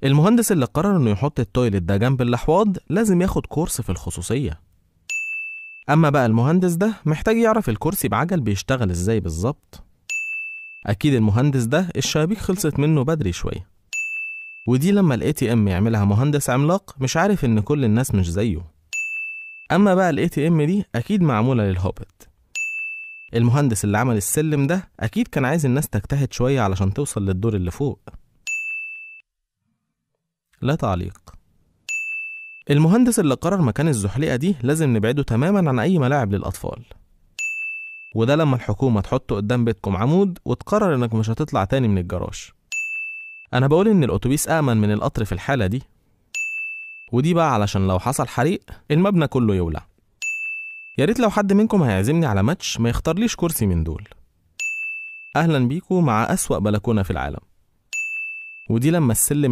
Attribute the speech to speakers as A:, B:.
A: المهندس اللي قرر انه يحط التويلت ده جنب الاحواض لازم ياخد كورس في الخصوصية اما بقى المهندس ده محتاج يعرف الكرسي بعجل بيشتغل ازاي بالظبط اكيد المهندس ده الشبابيك خلصت منه بدري شوية ودي لما الاي تي ام يعملها مهندس عملاق مش عارف ان كل الناس مش زيه اما بقى الاي تي ام دي اكيد معمولة للهوبت المهندس اللي عمل السلم ده اكيد كان عايز الناس تجتهد شوية علشان توصل للدور اللي فوق لا تعليق المهندس اللي قرر مكان الزحليقة دي لازم نبعده تماما عن أي ملاعب للأطفال وده لما الحكومة تحط قدام بيتكم عمود وتقرر إنك مش هتطلع تاني من الجراج أنا بقول إن الأتوبيس أأمن من القطر في الحالة دي ودي بقى علشان لو حصل حريق المبنى كله يولع يا ريت لو حد منكم هيعزمني على ماتش ما يختارليش كرسي من دول أهلا بيكم مع أسوأ بلكونة في العالم ودي لما السلم